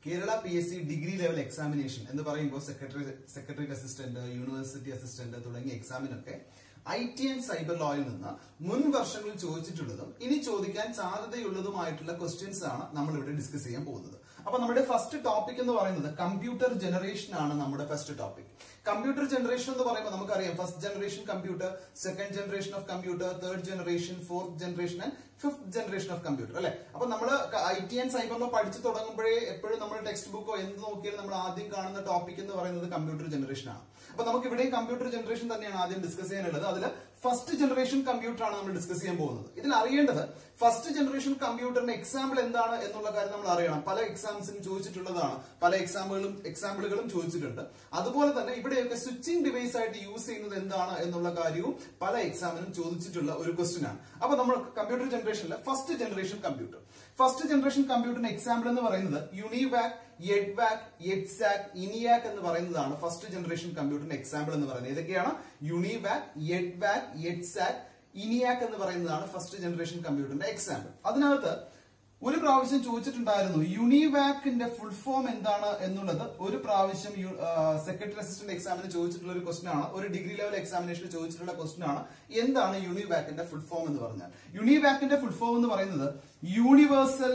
Kerala P S C degree level examination എന്ന് പറയുമ്പോൾ secretary secretary assistant university assistant തുടങ്ങിയ എക്സാമിനൊക്കെ ഐ ടി ആൻഡ് സൈബർ ലോയിൽ നിന്ന് മുൻ വർഷങ്ങളിൽ ചോദിച്ചിട്ടുള്ളതും ഇനി ചോദിക്കാൻ സാധ്യതയുള്ളതുമായിട്ടുള്ള ക്വസ്റ്റ്യൻസ് ആണ് നമ്മൾ ഇവിടെ ഡിസ്കസ് ചെയ്യാൻ പോകുന്നത് അപ്പൊ നമ്മുടെ ഫസ്റ്റ് ടോപ്പിക് എന്ന് പറയുന്നത് കമ്പ്യൂട്ടർ ജനറേഷൻ ആണ് നമ്മുടെ ഫസ്റ്റ് ടോപ്പിക് കമ്പ്യൂട്ടർ ജനറേഷൻ എന്ന് പറയുമ്പോൾ നമുക്കറിയാം first generation computer second generation of computer third generation fourth generation and fifth generation of computer അല്ലെ അപ്പൊ നമ്മൾ ഐ ടി ആൻഡ് സൈബറിലോ പഠിച്ചു തുടങ്ങുമ്പോഴേ എപ്പോഴും നമ്മൾ ടെക്സ്റ്റ് ബുക്കോ എന്ത് നോക്കിയാലും നമ്മൾ ആദ്യം കാണുന്ന ടോപ്പിക് എന്ന് പറയുന്നത് കമ്പ്യൂട്ടർ ജനറേഷൻ ആണ് അപ്പൊ നമുക്ക് ഇവിടെയും കമ്പ്യൂട്ടർ ജനറേഷൻ തന്നെയാണ് ആദ്യം ഡിസ്കസ് ചെയ്യാനുള്ളത് അതിൽ ഫസ്റ്റ് ജനറേഷൻ കമ്പ്യൂട്ടർ ആണ് നമ്മൾ ഡിസ്കസ് ചെയ്യാൻ പോകുന്നത് ഇതിൽ അറിയേണ്ടത് ഫസ്റ്റ് ജനറേഷൻ കമ്പ്യൂട്ടറിന്റെ എക്സാമ്പിൾ എന്താണ് എന്നുള്ള കാര്യം നമ്മൾ അറിയണം പല എക്സാംസിനും ചോദിച്ചിട്ടുള്ളതാണ് പല എക്സാമ്പിളും എക്സാമ്പിളുകളും ചോദിച്ചിട്ടുണ്ട് അതുപോലെ തന്നെ ഇവിടെയൊക്കെ സ്വിച്ചിങ് ഡിവൈസ് ആയിട്ട് യൂസ് ചെയ്യുന്നത് എന്താണ് എന്നുള്ള കാര്യവും പല എക്സാമിനും ചോദിച്ചിട്ടുള്ള ഒരു ക്വസ്റ്റ്യൻ ആണ് അപ്പൊ നമ്മൾ കമ്പ്യൂട്ടർ ജനറേഷനിലെ first generation computer first generation കമ്പ്യൂട്ടറിന്റെ എക്സാമ്പിൾ എന്ന് പറയുന്നത് യുണിവാക് എഡ്വാക് എഡ്സാക് ഇനിയാക് എന്ന് പറയുന്നതാണ് ഫസ്റ്റ് ജനറേഷൻ കമ്പ്യൂട്ടറിന്റെ എക്സാമ്പിൾ എന്ന് പറയുന്നത് ഏതൊക്കെയാണ് യുണിവാക് എഡ്വാക് എഡ്സാക് ഇനിയാക് എന്ന് പറയുന്നതാണ് ഫസ്റ്റ് ജനറേഷൻ കമ്പ്യൂട്ടറിന്റെ എക്സാമ്പിൾ അതിനകത്ത് ഒരു പ്രാവശ്യം ചോദിച്ചിട്ടുണ്ടായിരുന്നു യുണിവാക്കിന്റെ ഫുൾ ഫോം എന്താണ് എന്നുള്ളത് ഒരു പ്രാവശ്യം സെക്രട്ടറി അസിസ്റ്റന്റ് എക്സാമിന് ചോദിച്ചിട്ടുള്ള ഒരു ക്വസ്റ്റൻ ആണ് ഒരു ഡിഗ്രി ലെവൽ എക്സാമിനേഷന് ചോദിച്ചിട്ടുള്ള ക്വസ്റ്റൻ ആണ് എന്താണ് യുണിവാക്കിന്റെ ഫുൾ ഫോം എന്ന് പറഞ്ഞാൽ യുണിവാക്കിന്റെ ഫുൾ ഫോം എന്ന് പറയുന്നത് universal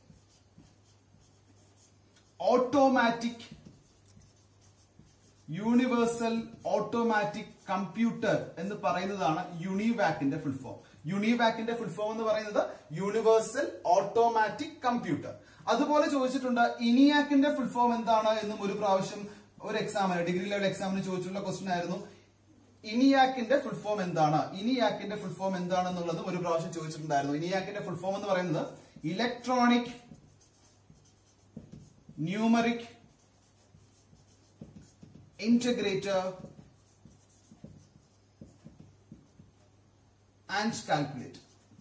automatic universal automatic computer എന്ന് പറയുന്നതാണ് യുണിവാക്കിന്റെ ഫുൾ ഫോം യുണിവാക്കിന്റെ ഫുൾ ഫോം എന്ന് പറയുന്നത് യൂണിവേഴ്സൽ ഓട്ടോമാറ്റിക് കമ്പ്യൂട്ടർ അതുപോലെ ചോദിച്ചിട്ടുണ്ട് ഇനിയാക്കിന്റെ ഫുൾ ഫോം എന്താണ് എന്നും ഒരു പ്രാവശ്യം ഒരു എക്സാമിന് ഡിഗ്രി ലെവൽ എക്സാമിന് ചോദിച്ചിട്ടുള്ള ക്വസ്റ്റൻ ആയിരുന്നു ഇനിയാക്കിന്റെ ഫുൾ ഫോം എന്താണ് ഇനിയാക്കിന്റെ ഫുൾ ഫോം എന്താണെന്നുള്ളതും ഒരു പ്രാവശ്യം ചോദിച്ചിട്ടുണ്ടായിരുന്നു ഇനിയാക്കിന്റെ ഫുൾ ഫോം എന്ന് പറയുന്നത് electronic numeric integrator and calculator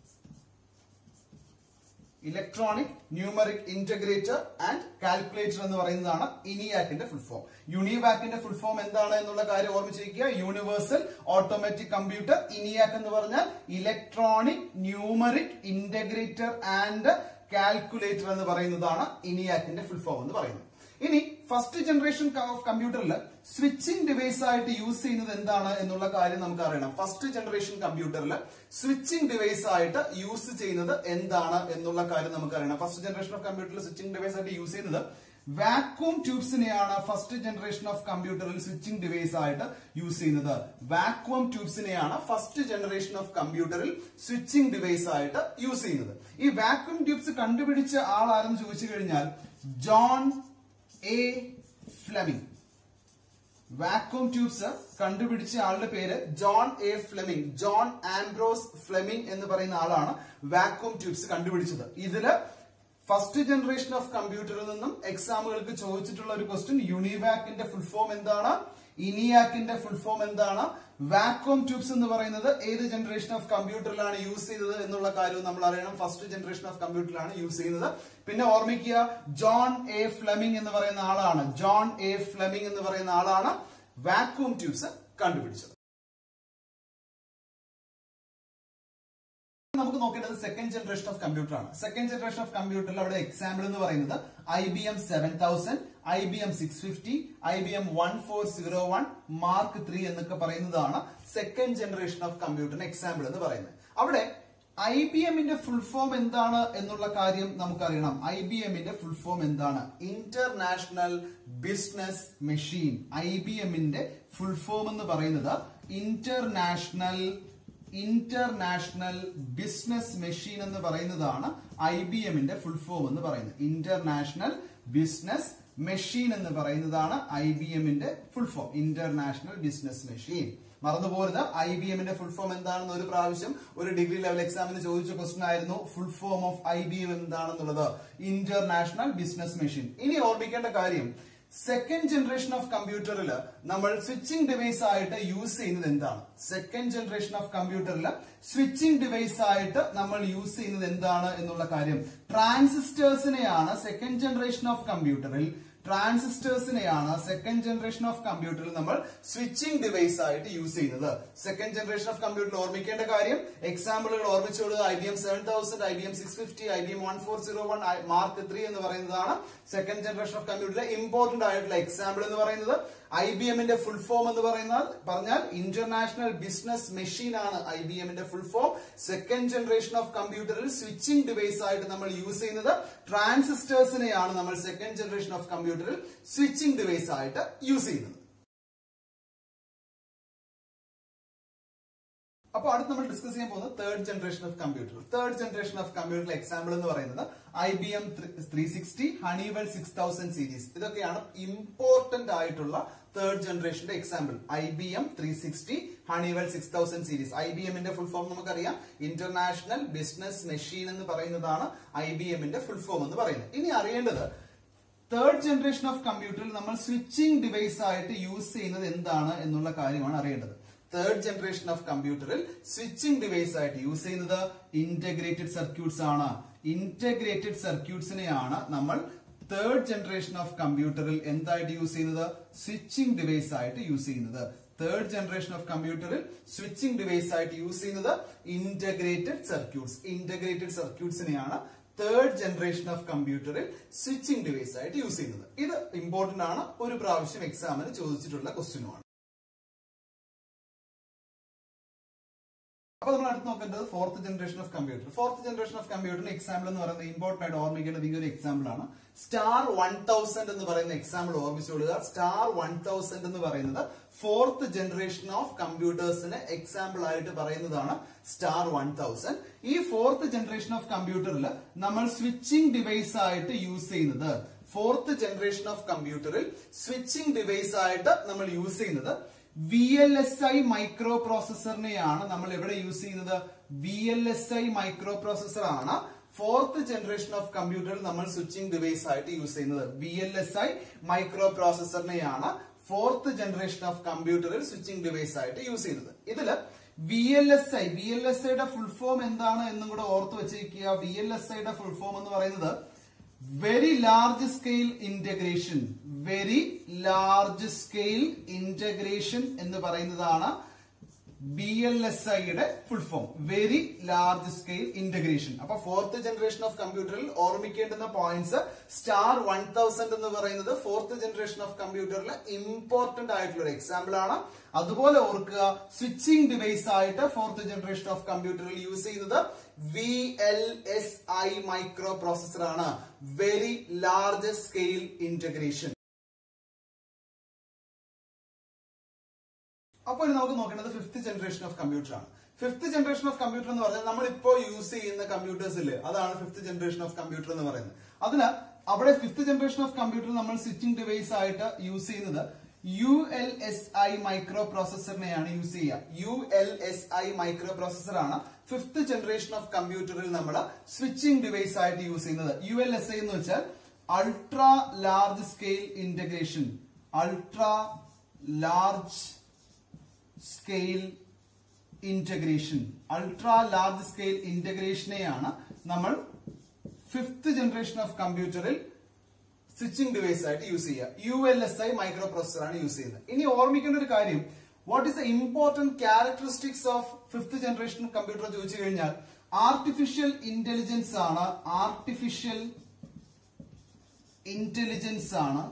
electronic numeric integrator and calculator എന്ന് പറയുന്നതാണ് ഇനിയാക്കിന്റെ ഫുൾ ഫോം യുണിവാക്കിന്റെ ഫുൾ ഫോം എന്താണ് എന്നുള്ള കാര്യം ഓർമ്മിച്ചിരിക്കുക യൂണിവേഴ്സൽ ഓട്ടോമാറ്റിക് കമ്പ്യൂട്ടർ ഇനിയാക്ക് എന്ന് പറഞ്ഞാൽ electronic numeric integrator and calculator എന്ന് പറയുന്നതാണ് ഇനിയാക്കിന്റെ ഫുൾ ഫോം എന്ന് പറയുന്നത് ഇനി ഫസ്റ്റ് ജനറേഷൻ ഓഫ് കമ്പ്യൂട്ടറിൽ സ്വിച്ചിങ് ഡിവൈസ് ആയിട്ട് യൂസ് ചെയ്യുന്നത് എന്താണ് എന്നുള്ള കാര്യം നമുക്ക് അറിയണം ഫസ്റ്റ് ജനറേഷൻ കമ്പ്യൂട്ടറിൽ സ്വിച്ചിങ് ഡിവൈസ് ആയിട്ട് യൂസ് ചെയ്യുന്നത് എന്താണ് എന്നുള്ള കാര്യം നമുക്ക് അറിയണം ഫസ്റ്റ് ജനറേഷൻ ഓഫ് കമ്പ്യൂട്ടറിൽ സ്വിച്ചിങ് ഡിവൈസ് ആയിട്ട് യൂസ് ചെയ്യുന്നത് വാക്വം ട്യൂബ്സിനെയാണ് ഫസ്റ്റ് ജനറേഷൻ ഓഫ് കമ്പ്യൂട്ടറിൽ സ്വിച്ചിങ് ഡിവൈസ് ആയിട്ട് യൂസ് ചെയ്യുന്നത് വാക്വം ട്യൂബ്സിനെയാണ് ഫസ്റ്റ് ജനറേഷൻ ഓഫ് കമ്പ്യൂട്ടറിൽ സ്വിച്ചിങ് ഡിവൈസ് ആയിട്ട് യൂസ് ചെയ്യുന്നത് ഈ വാക്വം ട്യൂബ്സ് കണ്ടുപിടിച്ച ആളാരെന്ന് ചോദിച്ചു കഴിഞ്ഞാൽ John A Fleming vacuum tubes കണ്ടുപിടിച്ച ആളുടെ പേര് John A Fleming John Ambrose Fleming എന്ന് പറയുന്ന ആളാണ് വാക്വം ട്യൂബ്സ് കണ്ടുപിടിച്ചത് ഇതില് ഫസ്റ്റ് ജനറേഷൻ ഓഫ് കമ്പ്യൂട്ടറിൽ നിന്നും എക്സാമുകൾക്ക് ചോദിച്ചിട്ടുള്ള ഒരു ക്വസ്റ്റ്യൻ യൂണിവാക്കിന്റെ ഫുൾ ഫോം എന്താണ് ഇനിയാക്കിന്റെ ഫുൾ ഫോം എന്താണ് വാക്വം ട്യൂബ്സ് എന്ന് പറയുന്നത് ഏത് ജനറേഷൻ ഓഫ് കമ്പ്യൂട്ടറിലാണ് യൂസ് ചെയ്തത് എന്നുള്ള കാര്യവും നമ്മൾ അറിയണം ഫസ്റ്റ് ജനറേഷൻ ഓഫ് കമ്പ്യൂട്ടറിലാണ് യൂസ് ചെയ്യുന്നത് പിന്നെ ഓർമ്മിക്കുക ജോൺ എ ഫ്ലെമിംഗ് എന്ന് പറയുന്ന ആളാണ് ജോൺ എ ഫ്ലെമിംഗ് എന്ന് പറയുന്ന ആളാണ് വാക്വം ട്യൂബ്സ് കണ്ടുപിടിച്ചത് നമുക്ക് നോക്കേണ്ടത് സെക്കൻഡ് ജനറേഷൻ ഓഫ് കമ്പ്യൂട്ടർ ആണ് സെക്കൻഡ് ജനറേഷൻ ഓഫ് കമ്പ്യൂട്ടറിൽ അവിടെ എക്സാമ്പിൾ എന്ന് പറയുന്നത് I B M seven thousand I B M six fifty I B M one four zero one mark three എന്നൊക്കെ പറയുന്നതാണ് സെക്കൻഡ് ജനറേഷൻ ഓഫ് കമ്പ്യൂട്ടറിന് എക്സാമ്പിൾ എന്ന് പറയുന്നത് അവിടെ ഐ ബി എമ്മിന്റെ ഫുൾ ഫോം എന്താണ് എന്നുള്ള കാര്യം നമുക്കറിയണം ഐ ബി എമ്മിന്റെ ഫുൾ ഫോം എന്താണ് international business machine I B എമ്മിന്റെ ഫുൾ ഫോം എന്ന് പറയുന്നത് ഇന്റർനാഷണൽ ഇന്റർനാഷണൽ ബിസിനസ് മെഷീൻ എന്ന് പറയുന്നതാണ് ഐ ബി എമ്മിന്റെ ഫുൾ ഫോം എന്ന് പറയുന്നത് ഇന്റർനാഷണൽ ബിസിനസ് മെഷീൻ എന്ന് പറയുന്നതാണ് ഐ ബി എമ്മിന്റെ full form international business machine മറന്നുപോരുത് ഐ ബി എമ്മിന്റെ ഫുൾ ഫോം എന്താണെന്ന് ഒരു പ്രാവശ്യം ഒരു ഡിഗ്രി ലെവൽ എക്സാമിന് ചോദിച്ച ക്വസ്റ്റൻ ആയിരുന്നു full form of I B M എന്താണെന്നുള്ളത് ഇന്റർനാഷണൽ ബിസിനസ് മെഷീൻ ഇനി ഓർമ്മിക്കേണ്ട കാര്യം സെക്കൻഡ് ജനറേഷൻ ഓഫ് കമ്പ്യൂട്ടറിൽ നമ്മൾ സ്വിച്ചിങ് ഡിവൈസ് ആയിട്ട് യൂസ് ചെയ്യുന്നത് എന്താണ് സെക്കൻഡ് ജനറേഷൻ ഓഫ് കമ്പ്യൂട്ടറിൽ സ്വിച്ചിങ് ഡിവൈസ് ആയിട്ട് നമ്മൾ യൂസ് ചെയ്യുന്നത് എന്താണ് എന്നുള്ള കാര്യം ട്രാൻസിസ്റ്റേഴ്സിനെയാണ് സെക്കൻഡ് ജനറേഷൻ ഓഫ് കമ്പ്യൂട്ടറിൽ ട്രാൻസിസ്റ്റേഴ്സിനെയാണ് സെക്കൻഡ് ജനറേഷൻ ഓഫ് കമ്പ്യൂട്ടറിൽ നമ്മൾ സ്വിച്ചിങ് ഡിവൈസ് ആയിട്ട് യൂസ് ചെയ്യുന്നത് സെക്കൻഡ് ജനറേഷൻ ഓഫ് കമ്പ്യൂട്ടറിൽ ഓർമ്മിക്കേണ്ട കാര്യം എക്സാമ്പിളുകൾ ഓർമ്മിച്ചോളൂ I B M seven thousand I B M six fifty I B M one four zero one mark three എന്ന് പറയുന്നതാണ് സെക്കൻഡ് ജനറേഷൻ ഓഫ് കമ്പ്യൂട്ടറിലെ ഇമ്പോർട്ടന്റ് ആയിട്ടുള്ള എക്സാമ്പിൾ എന്ന് പറയുന്നത് ഐ ബി എമ്മിന്റെ ഫുൾ ഫോം എന്ന് പറയുന്നത് പറഞ്ഞാൽ ഇന്റർനാഷണൽ ബിസിനസ് മെഷീൻ ആണ് ഐ ബി എമ്മിന്റെ full form second generation of കമ്പ്യൂട്ടറിൽ സ്വിച്ചിങ് ഡിവൈസ് ആയിട്ട് നമ്മൾ യൂസ് ചെയ്യുന്നത് ട്രാൻസിസ്റ്റേഴ്സിനെയാണ് നമ്മൾ സെക്കൻഡ് ജനറേഷൻ ഓഫ് കമ്പ്യൂട്ടറിൽ സ്വിച്ചിങ് ഡിവൈസ് ആയിട്ട് യൂസ് ചെയ്യുന്നത് അപ്പോൾ അടുത്ത് നമ്മൾ ഡിസ്കസ് ചെയ്യാൻ പോകുന്നത് third generation of computer third generation of computer example എന്ന് പറയുന്നത് I B M three sixty Honeywell six thousand series ഇതൊക്കെയാണ് ഇമ്പോർട്ടന്റ് ആയിട്ടുള്ള തേർഡ് ജനറേഷന്റെ example I B M three sixty Honeywell six thousand series I B എമ്മിന്റെ full form നമുക്കറിയാം international business machine എന്ന് പറയുന്നതാണ് I B എമ്മിന്റെ ഫുൾ ഫോം എന്ന് പറയുന്നത് ഇനി അറിയേണ്ടത് തേർഡ് ജനറേഷൻ ഓഫ് കമ്പ്യൂട്ടറിൽ നമ്മൾ സ്വിച്ചിങ് ഡിവൈസ് ആയിട്ട് യൂസ് ചെയ്യുന്നത് എന്താണ് എന്നുള്ള കാര്യമാണ് അറിയേണ്ടത് തേർഡ് ജനറേഷൻ ഓഫ് കമ്പ്യൂട്ടറിൽ സ്വിച്ചിങ് ഡിവൈസ് ആയിട്ട് യൂസ് ചെയ്യുന്നത് ഇന്റഗ്രേറ്റഡ് സർക്യൂട്ട്സ് ആണ് ഇന്റഗ്രേറ്റഡ് സർക്യൂട്ട്സിനെയാണ് നമ്മൾ തേർഡ് ജനറേഷൻ ഓഫ് കമ്പ്യൂട്ടറിൽ എന്തായിട്ട് യൂസ് ചെയ്യുന്നത് സ്വിച്ചിങ് ഡിവൈസ് ആയിട്ട് യൂസ് ചെയ്യുന്നത് തേർഡ് ജനറേഷൻ ഓഫ് കമ്പ്യൂട്ടറിൽ സ്വിച്ചിങ് ഡിവൈസ് ആയിട്ട് യൂസ് ചെയ്യുന്നത് ഇന്റഗ്രേറ്റഡ് സർക്യൂട്ട്സ് ഇന്റഗ്രേറ്റഡ് സർക്യൂട്ട്സിനെയാണ് തേർഡ് ജനറേഷൻ ഓഫ് കമ്പ്യൂട്ടറിൽ സ്വിച്ചിങ് ഡിവൈസ് ആയിട്ട് യൂസ് ചെയ്യുന്നത് ഇത് ഇമ്പോർട്ടന്റ് ആണ് ഒരു പ്രാവശ്യം എക്സാമിന് ചോദിച്ചിട്ടുള്ള ക്വസ്റ്റ്യനുമാണ് അപ്പൊ നമ്മൾ അടുത്ത് നോക്കേണ്ടത് fourth generation of computer fourth generation of കമ്പ്യൂട്ടറിന് എക്സാമ്പിൾ എന്ന് പറയുന്നത് ഇമ്പോർട്ടന്റ് ആയിട്ട് ഓർമ്മിക്കേണ്ടത് ഈ ഒരു എക്സാമ്പിൾ ആണ് സ്റ്റാർ വൺ തൗസൻഡ് എന്ന് പറയുന്ന എക്സാമ്പിൾ ഓർമ്മിച്ചുകൊള്ളുക സ്റ്റാർ വൺ തൗസൻഡ് എന്ന് പറയുന്നത് ഫോർത്ത് ജനറേഷൻ ഓഫ് കമ്പ്യൂട്ടേഴ്സിന് എക്സാമ്പിൾ ആയിട്ട് പറയുന്നതാണ് സ്റ്റാർ വൺ തൗസൻഡ് ഈ ഫോർത്ത് ജനറേഷൻ ഓഫ് കമ്പ്യൂട്ടറിൽ നമ്മൾ സ്വിച്ചിങ് ഡിവൈസ് ആയിട്ട് യൂസ് ചെയ്യുന്നത് ഫോർത്ത് ജനറേഷൻ ഓഫ് കമ്പ്യൂട്ടറിൽ സ്വിച്ചിങ് ഡിവൈസ് ആയിട്ട് നമ്മൾ യൂസ് ചെയ്യുന്നത് വി എൽ എസ് ഐ മൈക്രോ പ്രോസസറിനെയാണ് നമ്മൾ എവിടെ യൂസ് ചെയ്യുന്നത് V L S I microprocessor ആണ് ഫോർത്ത് ജനറേഷൻ ഓഫ് കമ്പ്യൂട്ടറിൽ നമ്മൾ സ്വിച്ചിങ് ഡിവൈസ് ആയിട്ട് യൂസ് ചെയ്യുന്നത് വി എൽ എസ് ഐ മൈക്രോ പ്രോസസറിനെയാണ് ഫോർത്ത് ജനറേഷൻ ഓഫ് കമ്പ്യൂട്ടറിൽ സ്വിച്ചിങ് ഡിവൈസ് ആയിട്ട് യൂസ് ചെയ്യുന്നത് ഇതില് V L S I V L S ഐയുടെ ഫുൾ ഫോം എന്താണ് എന്നും കൂടെ ഓർത്ത് വെച്ചിരിക്കുക വി എൽ എസ് ഐയുടെ ഫുൾ ഫോം എന്ന് പറയുന്നത് very large scale integration very large scale integration എന്ന് പറയുന്നതാണ് ബി എൽ എസ് ഐയുടെ full form very large scale integration അപ്പൊ ഫോർത്ത് ജനറേഷൻ ഓഫ് കമ്പ്യൂട്ടറിൽ ഓർമ്മിക്കേണ്ടുന്ന പോയിന്റ്സ് സ്റ്റാർ വൺ തൗസൻഡ് എന്ന് പറയുന്നത് ഫോർത്ത് ജനറേഷൻ ഓഫ് കമ്പ്യൂട്ടറിലെ ഇമ്പോർട്ടന്റ് ആയിട്ടുള്ള ഒരു എക്സാമ്പിൾ ആണ് അതുപോലെ ഓർക്കുക സ്വിച്ചിങ് ഡിവൈസ് ആയിട്ട് ഫോർത്ത് ജനറേഷൻ ഓഫ് കമ്പ്യൂട്ടറിൽ യൂസ് ചെയ്യുന്നത് V L S I microprocessor ആണ് വെരി ലാർജ് സ്കെയിൽ ഇന്റഗ്രേഷൻ അപ്പോൾ ഇനി നമുക്ക് നോക്കേണ്ടത് ഫിഫ്ത് ജനറേഷൻ ഓഫ് കമ്പ്യൂട്ടർ ആണ് ഫിഫ്ത് ജനറേഷൻ ഓഫ് കമ്പ്യൂട്ടർ എന്ന് പറഞ്ഞാൽ നമ്മൾ ഇപ്പോൾ യൂസ് ചെയ്യുന്ന കമ്പ്യൂട്ടേഴ്സ് ഇല്ലേ അതാണ് ഫിഫ്ത് ജനറേഷൻ ഓഫ് കമ്പ്യൂട്ടർ എന്ന് പറയുന്നത് അതിന് അവിടെ ഫിഫ്ത് ജനറേഷൻ ഓഫ് കമ്പ്യൂട്ടർ നമ്മൾ സ്വിച്ചിങ് ഡിവൈസ് ആയിട്ട് യൂസ് ചെയ്യുന്നത് യു എൽ എസ് ഐ മൈക്രോ പ്രോസസറിനെയാണ് യൂസ് ചെയ്യുക U L S I microprocessor ആണ് ഫിഫ്ത് ജനറേഷൻ ഓഫ് കമ്പ്യൂട്ടറിൽ നമ്മൾ സ്വിച്ചിങ് ഡിവൈസ് ആയിട്ട് യൂസ് ചെയ്യുന്നത് യു എൽ എസ് ഐ എന്ന് വെച്ചാൽ ultra large scale integration ultra large scale integration ultra large scale ഇന്റഗ്രേഷനെയാണ് നമ്മൾ ഫിഫ്ത് ജനറേഷൻ ഓഫ് കമ്പ്യൂട്ടറിൽ സ്വിച്ചിങ് ഡിവൈസ് ആയിട്ട് യൂസ് ചെയ്യുക U L S I microprocessor ആണ് യൂസ് ചെയ്യുന്നത് ഇനി ഓർമ്മിക്കേണ്ട ഒരു കാര്യം what is the important characteristics of fifth generation computer ചോദിച്ചു കഴിഞ്ഞാൽ ആർട്ടിഫിഷ്യൽ ഇന്റലിജൻസ് ആണ് ആർട്ടിഫിഷ്യൽ ഇന്റലിജൻസ് ആണ്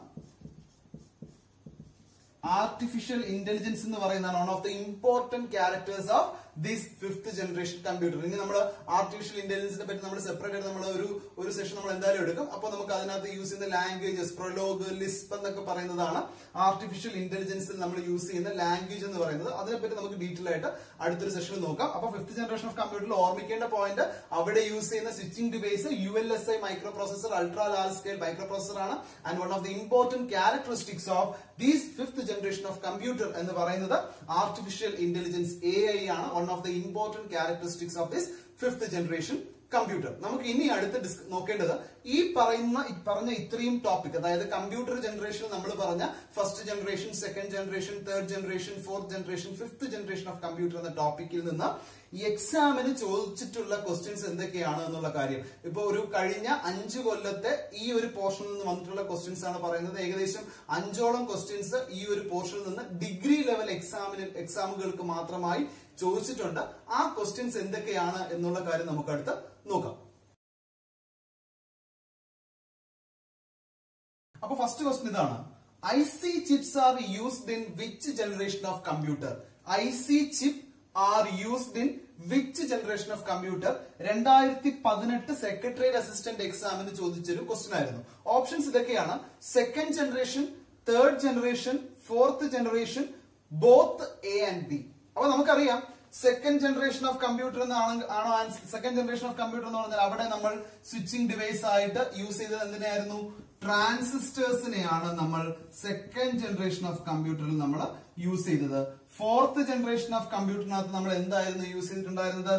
ആർട്ടിഫിഷ്യൽ ഇന്റലിജൻസ് എന്ന് പറയുന്നതാണ് one of the important characters of this fifth generation computer ഇനി നമ്മൾ ആർട്ടിഫിഷ്യൽ ഇന്റലിജൻസിനെ പറ്റി നമ്മൾ സെപ്പറേറ്റ് ആയിട്ട് നമ്മൾ ഒരു ഒരു സെഷൻ നമ്മൾ എന്തായാലും എടുക്കും അപ്പോൾ നമുക്ക് അതിനകത്ത് യൂസ് ചെയ്യുന്ന ലാംഗ്വേജസ് പ്രൊലോഗ് ലിസ്പ് എന്നൊക്കെ പറയുന്നതാണ് ആർട്ടിഫിഷ്യൽ ഇന്റലിജൻസിൽ നമ്മൾ യൂസ് ചെയ്യുന്ന ലാംഗ്വേജ് എന്ന് പറയുന്നത് അതിനെപ്പറ്റി നമുക്ക് ഡീറ്റെയിൽ ആയിട്ട് അടുത്തൊരു സെഷനിൽ നോക്കാം അപ്പൊ ഫിഫ്ത് ജനറേഷൻ ഓഫ് കമ്പ്യൂട്ടറിൽ ഓർമ്മിക്കേണ്ട പോയിന്റ് അവിടെ യൂസ് ചെയ്യുന്ന switching device U L S I microprocessor ultra large scale microprocessor ആണ് and one of the important characteristics of these fifth generation of computer എന്ന് പറയുന്നത് ആർട്ടിഫിഷ്യൽ ഇന്റലിജൻസ് എ ഐ ആണ് one of the important characteristics of this fifth generation computer നമുക്ക് ഇനി അടുത്ത് ഡിസ് നോക്കേണ്ടത് ഈ പറയുന്ന ഈ പറഞ്ഞ ഇത്രയും ടോപ്പിക് അതായത് കമ്പ്യൂട്ടർ ജനറേഷൻ നമ്മൾ പറഞ്ഞ first generation second generation third generation fourth generation fifth generation of computer എന്ന ടോപ്പിക്കിൽ നിന്ന് ഈ എക്സാമിന് ചോദിച്ചിട്ടുള്ള ക്വസ്റ്റ്യൻസ് എന്തൊക്കെയാണ് എന്നുള്ള കാര്യം ഇപ്പൊ ഒരു കഴിഞ്ഞ അഞ്ചു കൊല്ലത്തെ ഈ ഒരു പോർഷനിൽ നിന്ന് വന്നിട്ടുള്ള ക്വസ്റ്റ്യൻസ് ആണ് പറയുന്നത് ഏകദേശം അഞ്ചോളം ക്വസ്റ്റ്യൻസ് ഈ ഒരു പോർഷനിൽ നിന്ന് ഡിഗ്രി ലെവൽ എക്സാമിന് എക്സാമുകൾക്ക് മാത്രമായി ചോദിച്ചിട്ടുണ്ട് ആ ക്വസ്റ്റ്യൻസ് എന്തൊക്കെയാണ് എന്നുള്ള കാര്യം നമുക്ക് അടുത്ത് നോക്കാം അപ്പൊ ഫസ്റ്റ് ക്വസ്റ്റ്യൻ ഇതാണ് I C chips are used in which generation of computer I C chip are used in which generation of computer രണ്ടായിരത്തി പതിനെട്ട് സെക്രട്ടറിയേറ്റ് അസിസ്റ്റന്റ് എക്സാമിന് ചോദിച്ചൊരു ക്വസ്റ്റ്യൻ ആയിരുന്നു ഓപ്ഷൻസ് ഇതൊക്കെയാണ് second generation third generation fourth generation both A and B അപ്പൊ നമുക്കറിയാം second generation of computer എന്നാണ് ആണോ സെക്കൻഡ് ജനറേഷൻ ഓഫ് കമ്പ്യൂട്ടർ എന്ന് പറഞ്ഞാൽ അവിടെ നമ്മൾ സ്വിച്ചിങ് ഡിവൈസ് ആയിട്ട് യൂസ് ചെയ്തത് എന്തിനായിരുന്നു ട്രാൻസിസ്റ്റേഴ്സിനെയാണ് നമ്മൾ സെക്കൻഡ് ജനറേഷൻ ഓഫ് കമ്പ്യൂട്ടറിൽ നമ്മൾ യൂസ് ചെയ്തത് ഫോർത്ത് ജനറേഷൻ ഓഫ് കമ്പ്യൂട്ടറിനകത്ത് നമ്മൾ എന്തായിരുന്നു യൂസ് ചെയ്തിട്ടുണ്ടായിരുന്നത്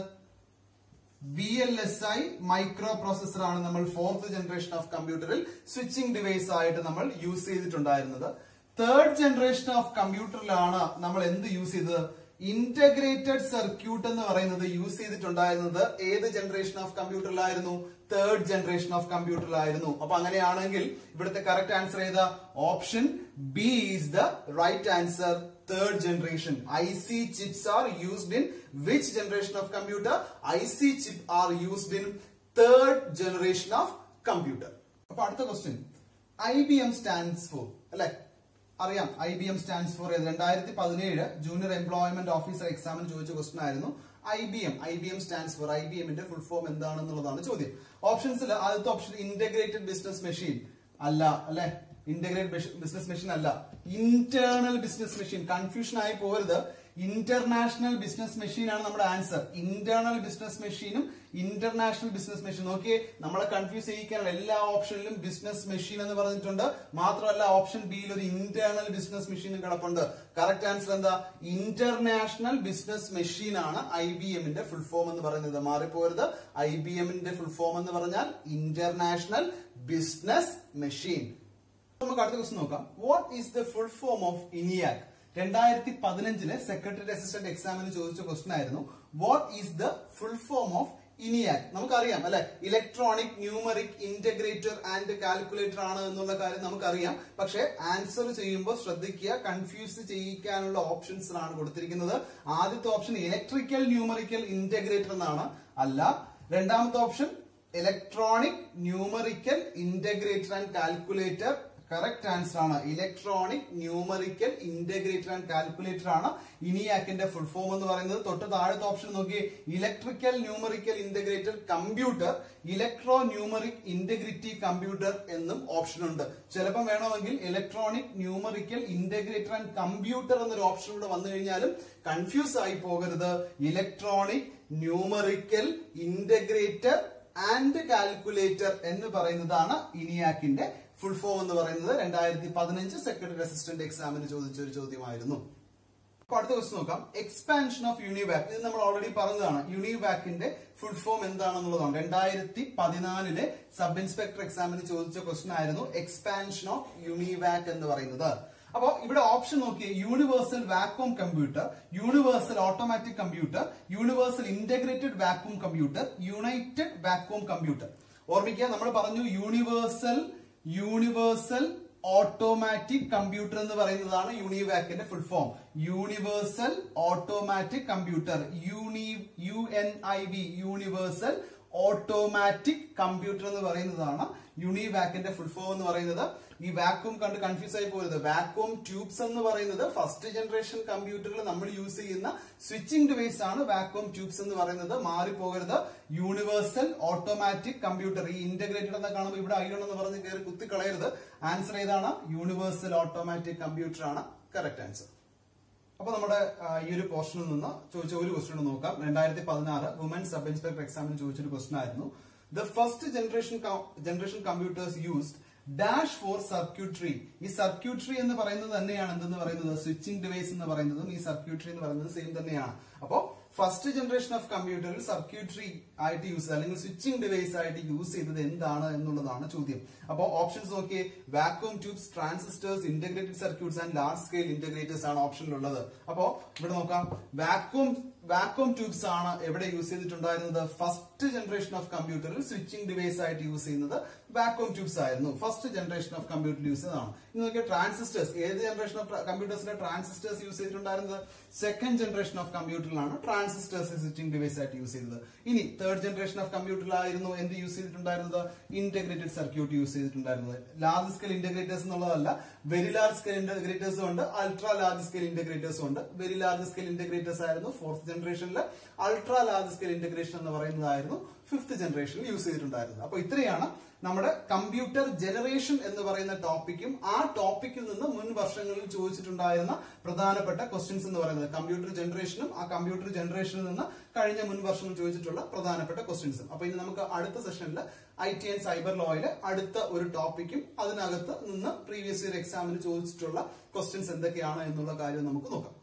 V L S I microprocessor ആണ് നമ്മൾ ഫോർത്ത് ജനറേഷൻ ഓഫ് കമ്പ്യൂട്ടറിൽ സ്വിച്ചിങ് ഡിവൈസ് ആയിട്ട് നമ്മൾ യൂസ് ചെയ്തിട്ടുണ്ടായിരുന്നത് തേർഡ് ജനറേഷൻ ഓഫ് കമ്പ്യൂട്ടറിലാണ് നമ്മൾ എന്ത് യൂസ് ചെയ്തത് ഇന്റഗ്രേറ്റഡ് സർക്യൂട്ട് എന്ന് പറയുന്നത് യൂസ് ചെയ്തിട്ടുണ്ടായിരുന്നത് ഏത് ജനറേഷൻ ഓഫ് കമ്പ്യൂട്ടറിലായിരുന്നു തേർഡ് ജനറേഷൻ ഓഫ് കമ്പ്യൂട്ടറിലായിരുന്നു അപ്പൊ അങ്ങനെയാണെങ്കിൽ ഇവിടുത്തെ കറക്റ്റ് ആൻസർ ഏതാ option B is the right answer third generation I C chips are used in which generation of computer I C chip are used in third generation of computer അപ്പൊ അടുത്ത question I B M stands for അല്ലെ അറിയാം I B M stands for രണ്ടായിരത്തി പതിനേഴ് junior employment officer എക്സാമിന് ചോദിച്ച question ആയിരുന്നു I B M I B M stands for I B എമ്മിന്റെ ഫുൾ ഫോം എന്താണെന്നുള്ളതാണ് ചോദ്യം ഓപ്ഷൻസിൽ ആദ്യത്തെ ഓപ്ഷൻ ഇന്റഗ്രേറ്റഡ് ബിസിനസ് മെഷീൻ അല്ല അല്ലെ ഇന്റഗ്രേറ്റഡ് ബിസിനസ് മെഷീൻ അല്ല ഇന്റേണൽ ബിസിനസ് മെഷീൻ കൺഫ്യൂഷൻ ആയി പോകരുത് ഇന്റർനാഷണൽ ബിസിനസ് മെഷീൻ ആണ് നമ്മുടെ ആൻസർ ഇന്റേണൽ ബിസിനസ് മെഷീനും ഇന്റർനാഷണൽ ബിസിനസ് മെഷീൻ ഓക്കെ നമ്മളെ കൺഫ്യൂസ് ചെയ്യിക്കാനുള്ള എല്ലാ ഓപ്ഷനിലും ബിസിനസ് മെഷീൻ എന്ന് പറഞ്ഞിട്ടുണ്ട് മാത്രമല്ല ഓപ്ഷൻ ബിയിൽ ഒരു ഇന്റേണൽ ബിസിനസ് മെഷീനും കിടപ്പുണ്ട് കറക്റ്റ് ആൻസർ എന്താ ഇന്റർനാഷണൽ ബിസിനസ് മെഷീൻ ആണ് ഐ ബി എമ്മിന്റെ ഫുൾ ഫോം എന്ന് പറയുന്നത് മാറിപ്പോരുത് ഐ ബി എമ്മിന്റെ ഫുൾ ഫോം എന്ന് പറഞ്ഞാൽ ഇന്റർനാഷണൽ ബിസിനസ് മെഷീൻ നമുക്ക് അടുത്ത ക്വസ്റ്റൻ നോക്കാം what is the full form of ENIAC രണ്ടായിരത്തി പതിനഞ്ചിലെ സെക്രട്ടറി അസിസ്റ്റന്റ് എക്സാമിന് ചോദിച്ച ക്വസ്റ്റൻ ആയിരുന്നു what is the full form of ENIAC നമുക്കറിയാം അല്ലെ electronic numeric integrator and calculator ആണ് എന്നുള്ള കാര്യം നമുക്കറിയാം പക്ഷെ ആൻസർ ചെയ്യുമ്പോൾ ശ്രദ്ധിക്കുക കൺഫ്യൂസ് ചെയ്യിക്കാനുള്ള ഓപ്ഷൻസ് ആണ് കൊടുത്തിരിക്കുന്നത് ആദ്യത്തെ ഓപ്ഷൻ ഇലക്ട്രിക്കൽ ന്യൂമറിക്കൽ ഇന്റഗ്രേറ്റർ എന്നാണ് അല്ല രണ്ടാമത്തെ option electronic numerical integrator and calculator correct answer ആണ് electronic numerical integrator and calculator ആണ് ഇനിയാക്കിന്റെ ഫുൾ ഫോം എന്ന് പറയുന്നത് തൊട്ട് താഴത്തെ ഓപ്ഷൻ നോക്കി electrical numerical integrator computer electro numeric integrity computer എന്നും ഓപ്ഷൻ ഉണ്ട് ചിലപ്പം വേണമെങ്കിൽ electronic numerical integrator and computer എന്നൊരു ഓപ്ഷൻ കൂടെ വന്നു കഴിഞ്ഞാലും കൺഫ്യൂസ് ആയി പോകരുത് electronic numerical integrator and calculator എന്ന് പറയുന്നതാണ് ഇനിയാക്കിന്റെ ഫുൾ ഫോം എന്ന് പറയുന്നത് രണ്ടായിരത്തി പതിനഞ്ച് സെക്രട്ടറി അസിസ്റ്റന്റ് എക്സാമിന് ചോദിച്ച ഒരു ചോദ്യമായിരുന്നു അപ്പൊ അടുത്ത ക്വസ്റ്റ് നോക്കാം എക്സ്പാൻഷൻ ഓഫ് യൂണിവാക് ഇത് നമ്മൾ ഓൾറെഡി പറഞ്ഞതാണ് യൂണിവാക്കിന്റെ ഫുൾ ഫോം എന്താണെന്നുള്ളതാണ് രണ്ടായിരത്തി പതിനാലിലെ സബ് ഇൻസ്പെക്ടർ എക്സാമിന് ചോദിച്ച ക്വസ്റ്റൻ ആയിരുന്നു എക്സ്പാൻഷൻ ഓഫ് യൂണിവാക് എന്ന് പറയുന്നത് അപ്പൊ ഇവിടെ ഓപ്ഷൻ നോക്കിയേ universal vacuum computer universal automatic computer universal integrated vacuum computer united vacuum computer ഓർമ്മിക്കുക നമ്മൾ പറഞ്ഞു യൂണിവേഴ്സൽ യൂണിവേഴ്സൽ ഓട്ടോമാറ്റിക് കമ്പ്യൂട്ടർ എന്ന് പറയുന്നതാണ് യൂണിവാക്കിന്റെ full form universal automatic computer uni U N I V universal automatic computer എന്ന് പറയുന്നതാണ് യൂണിവാക്കിന്റെ ഫുൾ ഫോം എന്ന് പറയുന്നത് ഈ വാക്വം കണ്ട് കൺഫ്യൂസ് ആയി പോകരുത് വാക്വം ട്യൂബ്സ് എന്ന് പറയുന്നത് ഫസ്റ്റ് ജനറേഷൻ കമ്പ്യൂട്ടറിൽ നമ്മൾ യൂസ് ചെയ്യുന്ന സ്വിച്ചിങ് ഡിവൈസ് ആണ് വാക്വം ട്യൂബ്സ് എന്ന് പറയുന്നത് മാറിപ്പോകരുത് യൂണിവേഴ്സൽ ഓട്ടോമാറ്റിക് കമ്പ്യൂട്ടർ ഈ ഇന്റഗ്രേറ്റഡ് എന്ന് കാണുമ്പോൾ ഇവിടെ ഐഡൺ എന്ന് പറഞ്ഞ് കയറി കുത്തി കളയരുത് ആൻസർ ഏതാണ് യൂണിവേഴ്സൽ ഓട്ടോമാറ്റിക് കമ്പ്യൂട്ടർ ആണ് കറക്റ്റ് ആൻസർ അപ്പൊ നമ്മുടെ ആ, ഈ ഒരു പോർഷനിൽ നിന്ന് ചോദിച്ച ഒരു ക്വസ്റ്റ്യൻ നോക്കാം രണ്ടായിരത്തി പതിനാറ് വുമൻ സബ് ഇൻസ്പെക്ടർ എക്സാമിന് ചോദിച്ചൊരു ക്വസ്റ്റ്യൻ ആയിരുന്നു the first generation generation computers used dash for circuitry ഈ സർക്യൂട്ടറി എന്ന് പറയുന്നത് തന്നെയാണ് എന്തെന്ന് പറയുന്നത് സ്വിച്ചിങ് ഡിവൈസ് എന്ന് പറയുന്നതും ഈ സർക്യൂട്ടറി എന്ന് പറയുന്നത് സെയിം തന്നെയാണ് അപ്പോ ഫസ്റ്റ് ജനറേഷൻ ഓഫ് കമ്പ്യൂട്ടറിൽ സർക്യൂട്ടറി ആയിട്ട് യൂസ് അല്ലെങ്കിൽ സ്വിച്ചിങ് ഡിവൈസ് ആയിട്ട് യൂസ് ചെയ്തത് എന്താണ് എന്നുള്ളതാണ് ചോദ്യം അപ്പോൾ ഓപ്ഷൻസ് നോക്കിയേ vacuum tubes transistors integrated circuits and large scale integrators ആണ് ഓപ്ഷനിലുള്ളത് അപ്പോ ഇവിടെ നോക്കാം വാക്വം വാക്വം ട്യൂബ്സ് ആണ് എവിടെ യൂസ് ചെയ്തിട്ടുണ്ടായിരുന്നത് ഫസ്റ്റ് ജനറേഷൻ ഓഫ് കമ്പ്യൂട്ടറിൽ സ്വിച്ചിങ് ഡിവൈസ് ആയിട്ട് യൂസ് ചെയ്യുന്നത് വാക്വം ട്യൂബ്സ് ആയിരുന്നു first generation of computer use ചെയ്തതാണ് ഇനി നോക്കിയാൽ ട്രാൻസിസ്റ്റേഴ്സ് ഏത് ജനറേഷൻ ഓഫ് കമ്പ്യൂട്ടേഴ്സിലെ ട്രാൻസിസ്റ്റേഴ്സ് യൂസ് ചെയ്തിട്ടുണ്ടായിരുന്നത് സെക്കൻഡ് ജനറേഷൻ ഓഫ് കമ്പ്യൂട്ടറിലാണ് ട്രാൻസിസ്റ്റേഴ്സ് സ്വിച്ചിങ് ഡിവൈസ് ആയിട്ട് യൂസ് ചെയ്തത് ഇനി തേർഡ് ജനറേഷൻ ഓഫ് കമ്പ്യൂട്ടറിലായിരുന്നു എന്ത് യൂസ് ചെയ്തിട്ടുണ്ടായിരുന്നത് ഇന്റഗ്രേറ്റഡ് സർക്യൂട്ട് യൂസ് ചെയ്തിട്ടുണ്ടായിരുന്നത് ലാർജ് സ്കെയിൽ ഇന്റഗ്രേറ്റേഴ്സ് എന്നുള്ളതല്ല വെരി ലാർജ് സ്കെയിൽ ഇന്റഗ്രേറ്റേഴ്സും ഉണ്ട് അൾട്രാ ലാർജ് സ്കെയിൽ ഇന്റഗ്രേറ്റേഴ്സും ഉണ്ട് വെരി ലാർജ് സ്കെയിൽ ഇന്റഗ്രേറ്റേഴ്സ് ആയിരുന്നു ഫോർത്ത് ജനറേഷനിൽ അൾട്രാ ലാർജ് സ്കെയിൽ ഇന്റഗ്രേഷൻ എന്ന് പറയുന്നതായിരുന്നു ഫിഫ്ത് ജനറേഷനിൽ യൂസ് ചെയ്തിട്ടുണ്ടായിരുന്നത് അപ്പൊ ഇത്രയാണ് നമ്മുടെ കമ്പ്യൂട്ടർ ജനറേഷൻ എന്ന് പറയുന്ന ടോപ്പിക്കും ആ ടോപ്പിക്കിൽ നിന്ന് മുൻ വർഷങ്ങളിൽ ചോദിച്ചിട്ടുണ്ടായിരുന്ന പ്രധാനപ്പെട്ട ക്വസ്റ്റ്യൻസ് എന്ന് പറയുന്നത് കമ്പ്യൂട്ടർ ജനറേഷനും ആ കമ്പ്യൂട്ടർ ജനറേഷനിൽ നിന്ന് കഴിഞ്ഞ മുൻ വർഷങ്ങൾ ചോദിച്ചിട്ടുള്ള പ്രധാനപ്പെട്ട ക്വസ്റ്റ്യൻസും അപ്പൊ ഇനി നമുക്ക് അടുത്ത സെഷനിൽ ഐ ടി ആൻഡ് സൈബർ ലോയിലെ അടുത്ത ഒരു ടോപ്പിക്കും അതിനകത്ത് നിന്ന് പ്രീവിയസ് ഇയർ എക്സാമിന് ചോദിച്ചിട്ടുള്ള ക്വസ്റ്റ്യൻസ് എന്തൊക്കെയാണ് എന്നുള്ള കാര്യം നമുക്ക് നോക്കാം